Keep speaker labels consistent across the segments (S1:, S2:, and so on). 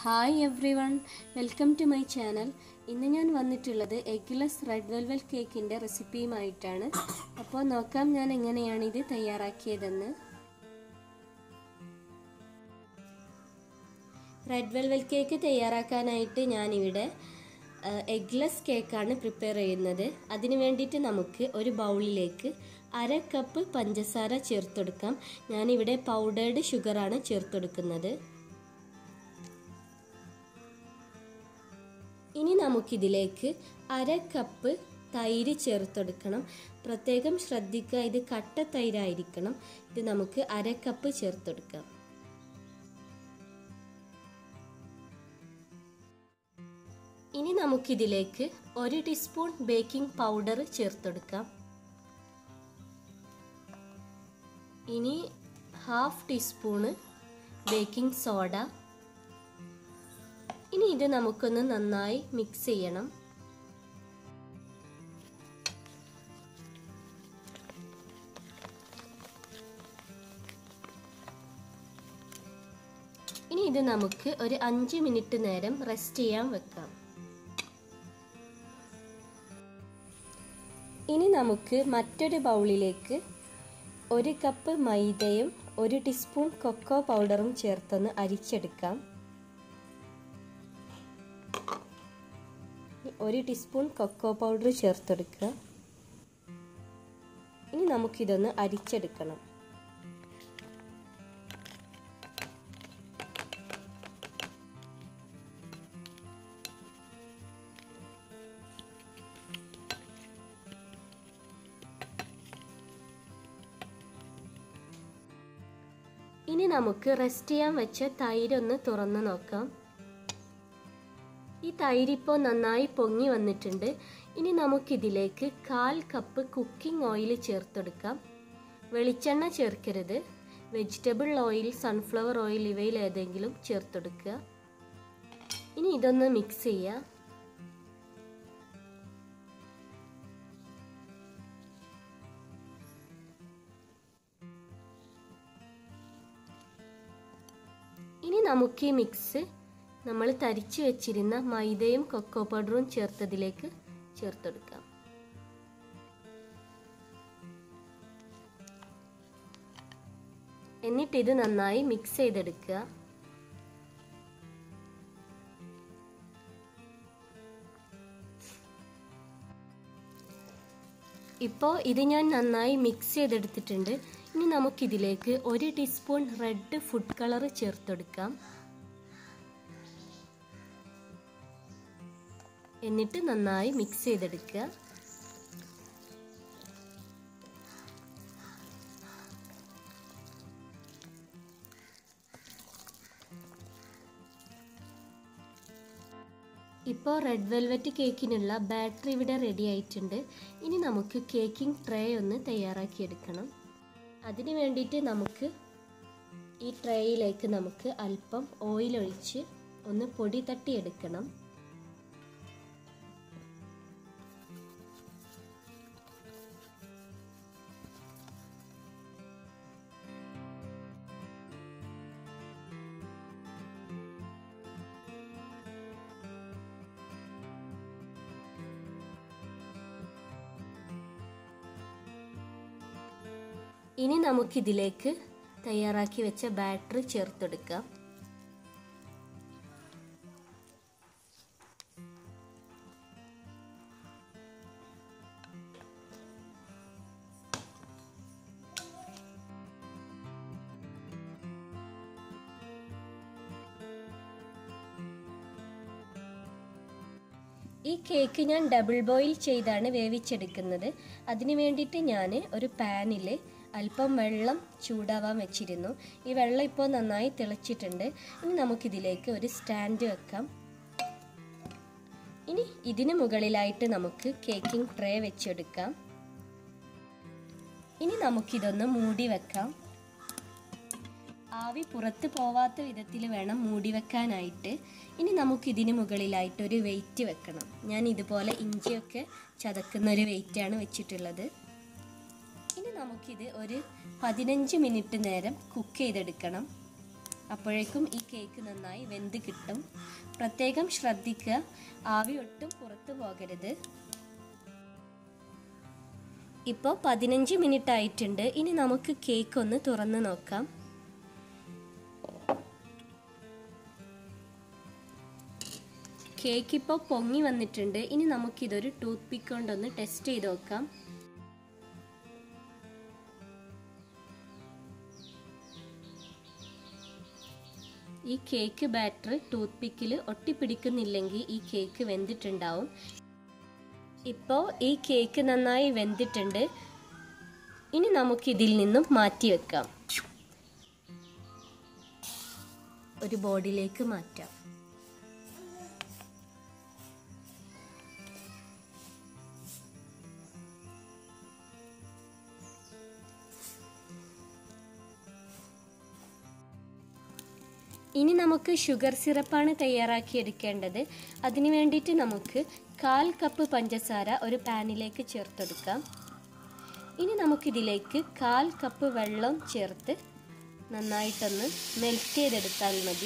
S1: hi everyone welcome to my channel ഇന്ന് ഞാൻ വന്നിട്ടുള്ളത് എഗ്ലെസ് റെഡ് വെൽവൽ കേക്കിൻ്റെ റെസിപ്പിയുമായിട്ടാണ് അപ്പോൾ നോക്കാം ഞാൻ എങ്ങനെയാണ് ഇത് തയ്യാറാക്കിയതെന്ന് റെഡ് വെൽവൽ കേക്ക് തയ്യാറാക്കാനായിട്ട് ഞാനിവിടെ എഗ്ലെസ് കേക്കാണ് പ്രിപ്പയർ ചെയ്യുന്നത് അതിന് വേണ്ടിയിട്ട് നമുക്ക് ഒരു ബൗളിലേക്ക് അര കപ്പ് പഞ്ചസാര ചേർത്തെടുക്കാം ഞാനിവിടെ പൗഡേർഡ് ഷുഗറാണ് ചേർത്തെടുക്കുന്നത് ഇനി നമുക്കിതിലേക്ക് അര കപ്പ് തൈര് ചേർത്തെടുക്കണം പ്രത്യേകം ശ്രദ്ധിക്കുക ഇത് കട്ട തൈരായിരിക്കണം ഇത് നമുക്ക് അര കപ്പ് ചേർത്തെടുക്കാം ഇനി നമുക്കിതിലേക്ക് ഒരു ടീസ്പൂൺ ബേക്കിംഗ് പൗഡർ ചേർത്തെടുക്കാം ഇനി ഹാഫ് ടീസ്പൂണ് ബേക്കിംഗ് സോഡ ഇനി ഇത് നമുക്കൊന്ന് നന്നായി മിക്സ് ചെയ്യണം ഇനി ഇത് നമുക്ക് ഒരു അഞ്ച് മിനിറ്റ് നേരം റെസ്റ്റ് ചെയ്യാൻ വെക്കാം ഇനി നമുക്ക് മറ്റൊരു ബൗളിലേക്ക് ഒരു കപ്പ് മൈദയും ഒരു ടീസ്പൂൺ കൊക്കോ പൗഡറും ചേർത്തൊന്ന് അരിച്ചെടുക്കാം ഒരു ടീസ്പൂൺ കൊക്കോ പൗഡർ ചേർത്തെടുക്കുക ഇനി നമുക്കിതൊന്ന് അരിച്ചെടുക്കണം ഇനി നമുക്ക് റെസ്റ്റ് ചെയ്യാൻ വെച്ച തൈരൊന്ന് തുറന്ന് നോക്കാം ഈ തൈരിപ്പോൾ നന്നായി പൊങ്ങി വന്നിട്ടുണ്ട് ഇനി നമുക്കിതിലേക്ക് കാൽ കപ്പ് കുക്കിംഗ് ഓയിൽ ചേർത്തെടുക്കാം വെളിച്ചെണ്ണ ചേർക്കരുത് വെജിറ്റബിൾ ഓയിൽ സൺഫ്ലവർ ഓയിൽ ഇവയിൽ ഏതെങ്കിലും ചേർത്തെടുക്കുക ഇനി ഇതൊന്ന് മിക്സ് ചെയ്യുക ഇനി നമുക്ക് ഈ മിക്സ് നമ്മൾ തരിച്ചു വെച്ചിരുന്ന മൈദയും കൊക്കോ പൗഡറും ചേർത്തതിലേക്ക് ചേർത്തെടുക്കാം എന്നിട്ട് ഇത് നന്നായി മിക്സ് ചെയ്തെടുക്കുക ഇപ്പോൾ ഇത് ഞാൻ നന്നായി മിക്സ് ചെയ്തെടുത്തിട്ടുണ്ട് ഇനി നമുക്കിതിലേക്ക് ഒരു ടീസ്പൂൺ റെഡ് ഫുഡ് കളർ ചേർത്തെടുക്കാം എന്നിട്ട് നന്നായി മിക്സ് ചെയ്തെടുക്കുക ഇപ്പോൾ റെഡ് വെൽവെറ്റ് കേക്കിനുള്ള ബാറ്ററി ഇവിടെ റെഡി ആയിട്ടുണ്ട് ഇനി നമുക്ക് കേക്കിംഗ് ട്രേ ഒന്ന് തയ്യാറാക്കിയെടുക്കണം അതിന് വേണ്ടിയിട്ട് നമുക്ക് ഈ ട്രേയിലേക്ക് നമുക്ക് അല്പം ഓയിൽ ഒഴിച്ച് ഒന്ന് പൊടി തട്ടിയെടുക്കണം ഇനി നമുക്കിതിലേക്ക് തയ്യാറാക്കി വെച്ച ബാറ്ററി ചേർത്തെടുക്കാം ഈ കേക്ക് ഞാൻ ഡബിൾ ബോയിൽ ചെയ്താണ് വേവിച്ചെടുക്കുന്നത് അതിന് വേണ്ടിയിട്ട് ഞാൻ ഒരു പാനിൽ അല്പം വെള്ളം ചൂടാവാൻ വെച്ചിരുന്നു ഈ വെള്ളം ഇപ്പോൾ നന്നായി തിളച്ചിട്ടുണ്ട് ഇനി നമുക്കിതിലേക്ക് ഒരു സ്റ്റാൻഡ് വെക്കാം ഇനി ഇതിന് മുകളിലായിട്ട് നമുക്ക് കേക്കിംഗ് ട്രേ വെച്ചെടുക്കാം ഇനി നമുക്കിതൊന്ന് മൂടി വെക്കാം ആവി പുറത്ത് പോവാത്ത വിധത്തിൽ വേണം മൂടി വെക്കാനായിട്ട് ഇനി നമുക്കിതിന് മുകളിലായിട്ട് ഒരു വെയിറ്റ് വെക്കണം ഞാൻ ഇതുപോലെ ഇഞ്ചിയൊക്കെ ചതക്കുന്ന ഒരു വെയിറ്റാണ് വെച്ചിട്ടുള്ളത് ഇനി നമുക്കിത് ഒരു പതിനഞ്ച് മിനിറ്റ് നേരം കുക്ക് ചെയ്തെടുക്കണം അപ്പോഴേക്കും ഈ കേക്ക് നന്നായി വെന്ത് കിട്ടും പ്രത്യേകം ശ്രദ്ധിക്കുക ആവി ഒട്ടും പുറത്തു പോകരുത് ഇപ്പോൾ പതിനഞ്ച് മിനിറ്റ് ആയിട്ടുണ്ട് ഇനി നമുക്ക് കേക്ക് ഒന്ന് തുറന്ന് നോക്കാം കേക്ക് ഇപ്പോൾ പൊങ്ങി വന്നിട്ടുണ്ട് ഇനി നമുക്കിതൊരു ടൂത്ത് പിക്ക് കൊണ്ടൊന്ന് ടെസ്റ്റ് ചെയ്ത് നോക്കാം ഈ കേക്ക് ബാറ്റർ ടൂത്ത് പിക്കിൽ ഒട്ടിപ്പിടിക്കുന്നില്ലെങ്കിൽ ഈ കേക്ക് വെന്തിട്ടുണ്ടാവും ഇപ്പോൾ ഈ കേക്ക് നന്നായി വെന്തിട്ടുണ്ട് ഇനി നമുക്കിതിൽ നിന്നും മാറ്റി വെക്കാം ഒരു ബോർഡിലേക്ക് മാറ്റാം ഇനി നമുക്ക് ഷുഗർ സിറപ്പാണ് തയ്യാറാക്കി എടുക്കേണ്ടത് അതിന് വേണ്ടിയിട്ട് നമുക്ക് കാൽ കപ്പ് പഞ്ചസാര ഒരു പാനിലേക്ക് ചേർത്തെടുക്കാം ഇനി നമുക്കിതിലേക്ക് കാൽ കപ്പ് വെള്ളം ചേർത്ത് നന്നായിട്ടൊന്ന് മെൽറ്റ് ചെയ്തെടുത്താൽ മതി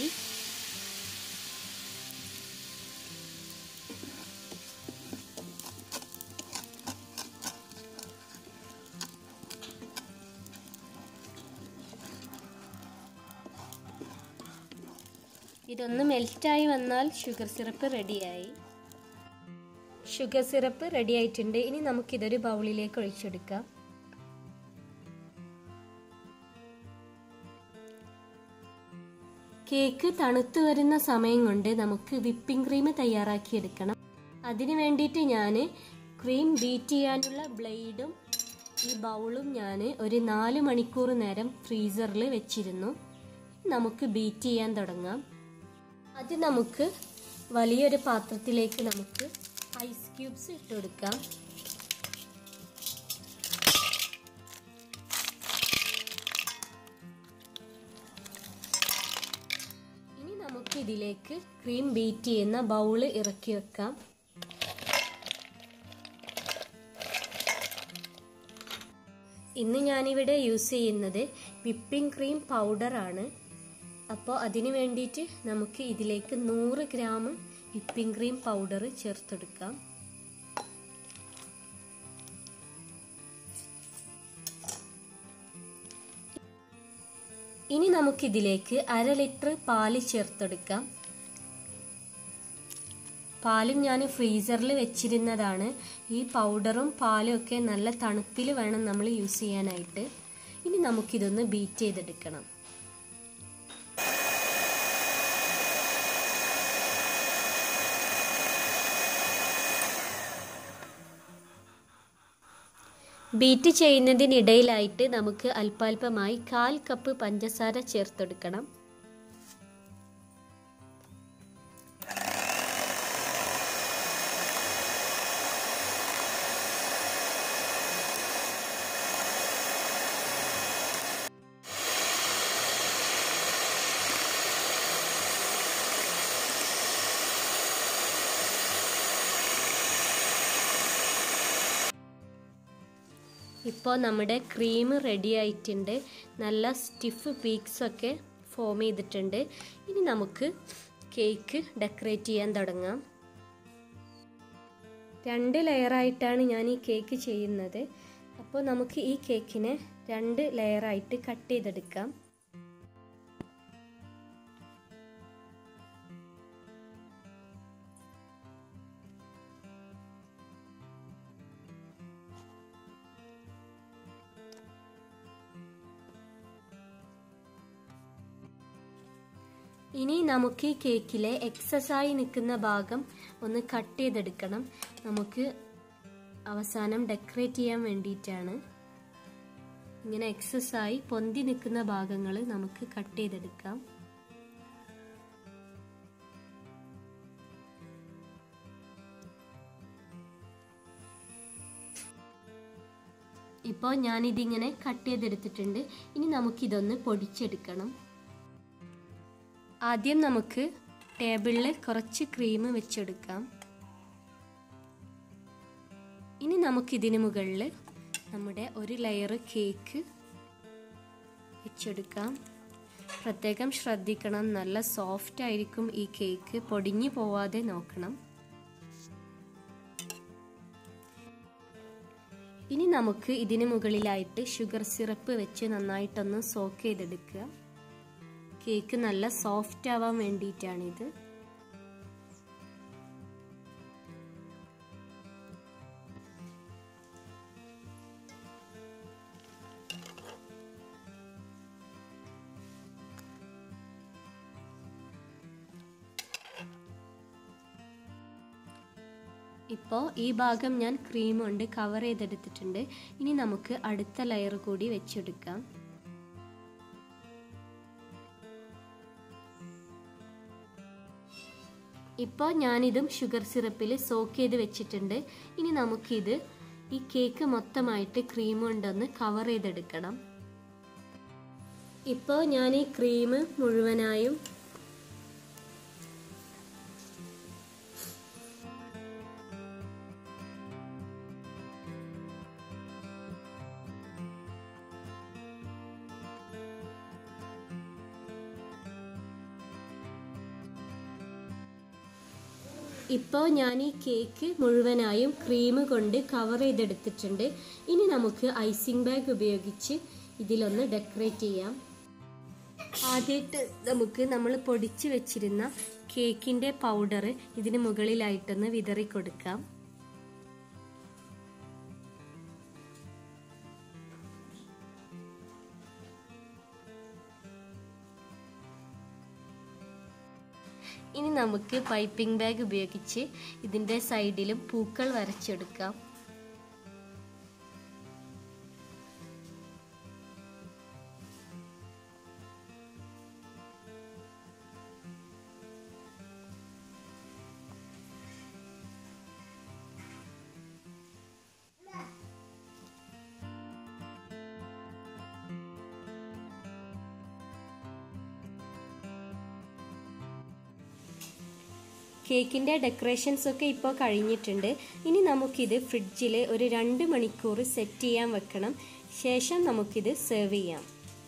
S1: ഇതൊന്ന് മെൽറ്റായി വന്നാൽ ഷുഗർ സിറപ്പ് റെഡിയായി ഷുഗർ സിറപ്പ് റെഡി ആയിട്ടുണ്ട് ഇനി നമുക്കിതൊരു ബൗളിലേക്ക് ഒഴിച്ചെടുക്കാം കേക്ക് തണുത്തു വരുന്ന സമയം കൊണ്ട് നമുക്ക് വിപ്പിംഗ് ക്രീം തയ്യാറാക്കിയെടുക്കണം അതിന് വേണ്ടിയിട്ട് ഞാൻ ക്രീം ബീറ്റ് ചെയ്യാനുള്ള ബ്ലേഡും ഈ ബൗളും ഞാൻ ഒരു നാല് മണിക്കൂർ നേരം ഫ്രീസറിൽ വെച്ചിരുന്നു നമുക്ക് ബീറ്റ് ചെയ്യാൻ തുടങ്ങാം അത് നമുക്ക് വലിയൊരു പാത്രത്തിലേക്ക് നമുക്ക് ഐസ് ക്യൂബ്സ് ഇട്ട് കൊടുക്കാം ഇനി നമുക്ക് ഇതിലേക്ക് ക്രീം ബീറ്റ് ചെയ്യുന്ന ബൗള് ഇറക്കി വെക്കാം ഇന്ന് ഞാനിവിടെ യൂസ് ചെയ്യുന്നത് വിപ്പിംഗ് ക്രീം പൗഡറാണ് അപ്പോൾ അതിന് വേണ്ടിയിട്ട് നമുക്ക് ഇതിലേക്ക് നൂറ് ഗ്രാം വിപ്പിംഗ് ക്രീം പൗഡർ ചേർത്തെടുക്കാം ഇനി നമുക്കിതിലേക്ക് അര ലിറ്റർ പാല് ചേർത്തെടുക്കാം പാലും ഞാൻ ഫ്രീസറിൽ വെച്ചിരുന്നതാണ് ഈ പൗഡറും പാലും ഒക്കെ നല്ല തണുപ്പിൽ വേണം നമ്മൾ യൂസ് ചെയ്യാനായിട്ട് ഇനി നമുക്കിതൊന്ന് ബീറ്റ് ചെയ്തെടുക്കണം ബീറ്റ് ചെയ്യുന്നതിനിടയിലായിട്ട് നമുക്ക് അല്പാൽപമായി കാൽ കപ്പ് പഞ്ചസാര ചേർത്തെടുക്കണം ഇപ്പോൾ നമ്മുടെ ക്രീം റെഡി ആയിട്ടുണ്ട് നല്ല സ്റ്റിഫ് പീക്സ് ഒക്കെ ഫോം ചെയ്തിട്ടുണ്ട് ഇനി നമുക്ക് കേക്ക് ഡെക്കറേറ്റ് ചെയ്യാൻ തുടങ്ങാം രണ്ട് ലെയറായിട്ടാണ് ഞാൻ ഈ കേക്ക് ചെയ്യുന്നത് അപ്പോൾ നമുക്ക് ഈ കേക്കിനെ രണ്ട് ലെയറായിട്ട് കട്ട് ചെയ്തെടുക്കാം ഇനി നമുക്ക് ഈ കേക്കിലെ എക്സസ് ആയി നിൽക്കുന്ന ഭാഗം ഒന്ന് കട്ട് ചെയ്തെടുക്കണം നമുക്ക് അവസാനം ഡെക്കറേറ്റ് ചെയ്യാൻ വേണ്ടിയിട്ടാണ് ഇങ്ങനെ എക്സസ് ആയി പൊന്തി നിൽക്കുന്ന ഭാഗങ്ങൾ നമുക്ക് കട്ട് ചെയ്തെടുക്കാം ഇപ്പോൾ ഞാനിതിങ്ങനെ കട്ട് ചെയ്തെടുത്തിട്ടുണ്ട് ഇനി നമുക്കിതൊന്ന് പൊടിച്ചെടുക്കണം ആദ്യം നമുക്ക് ടേബിളിൽ കുറച്ച് ക്രീം വെച്ചെടുക്കാം ഇനി നമുക്കിതിന് മുകളിൽ നമ്മുടെ ഒരു ലെയർ കേക്ക് വെച്ചെടുക്കാം പ്രത്യേകം ശ്രദ്ധിക്കണം നല്ല സോഫ്റ്റ് ആയിരിക്കും ഈ കേക്ക് പൊടിഞ്ഞു പോവാതെ നോക്കണം ഇനി നമുക്ക് ഇതിന് മുകളിലായിട്ട് ഷുഗർ സിറപ്പ് വെച്ച് നന്നായിട്ടൊന്ന് സോക്ക് ചെയ്തെടുക്കുക കേക്ക് നല്ല സോഫ്റ്റ് ആവാൻ വേണ്ടിയിട്ടാണിത് ഇപ്പോൾ ഈ ഭാഗം ഞാൻ ക്രീം കൊണ്ട് കവർ ചെയ്തെടുത്തിട്ടുണ്ട് ഇനി നമുക്ക് അടുത്ത ലെയർ കൂടി വെച്ചെടുക്കാം ഇപ്പോൾ ഞാനിതും ഷുഗർ സിറപ്പിൽ സോക്ക് ചെയ്ത് വെച്ചിട്ടുണ്ട് ഇനി നമുക്കിത് ഈ കേക്ക് മൊത്തമായിട്ട് ക്രീം കൊണ്ടൊന്ന് കവർ ചെയ്തെടുക്കണം ഇപ്പോൾ ഞാൻ ഈ ക്രീം മുഴുവനായും ഇപ്പോൾ ഞാൻ ഈ കേക്ക് മുഴുവനായും ക്രീം കൊണ്ട് കവർ ചെയ്തെടുത്തിട്ടുണ്ട് ഇനി നമുക്ക് ഐസിംഗ് ബാഗ് ഉപയോഗിച്ച് ഇതിലൊന്ന് ഡെക്കറേറ്റ് ചെയ്യാം ആദ്യമായിട്ട് നമുക്ക് നമ്മൾ പൊടിച്ച് വെച്ചിരുന്ന കേക്കിൻ്റെ പൗഡർ ഇതിന് മുകളിലായിട്ടൊന്ന് വിതറി കൊടുക്കാം ഇനി നമുക്ക് പൈപ്പിംഗ് ബാഗ് ഉപയോഗിച്ച് ഇതിൻ്റെ സൈഡിലും പൂക്കൾ വരച്ചെടുക്കാം കേക്കിൻ്റെ ഡെക്കറേഷൻസ് ഒക്കെ ഇപ്പോൾ കഴിഞ്ഞിട്ടുണ്ട് ഇനി നമുക്കിത് ഫ്രിഡ്ജിൽ ഒരു രണ്ട് മണിക്കൂർ സെറ്റ് ചെയ്യാൻ വെക്കണം ശേഷം നമുക്കിത് സെർവ് ചെയ്യാം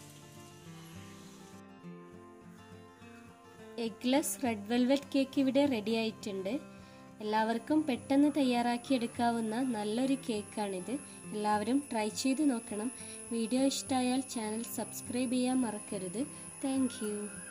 S1: എഗ്ലെസ് റെഡ് വെൽവെറ്റ് കേക്ക് ഇവിടെ റെഡി ആയിട്ടുണ്ട് എല്ലാവർക്കും പെട്ടെന്ന് തയ്യാറാക്കി എടുക്കാവുന്ന നല്ലൊരു കേക്കാണിത് എല്ലാവരും ട്രൈ ചെയ്ത് നോക്കണം വീഡിയോ ഇഷ്ടമായാൽ ചാനൽ സബ്സ്ക്രൈബ് ചെയ്യാൻ മറക്കരുത് താങ്ക്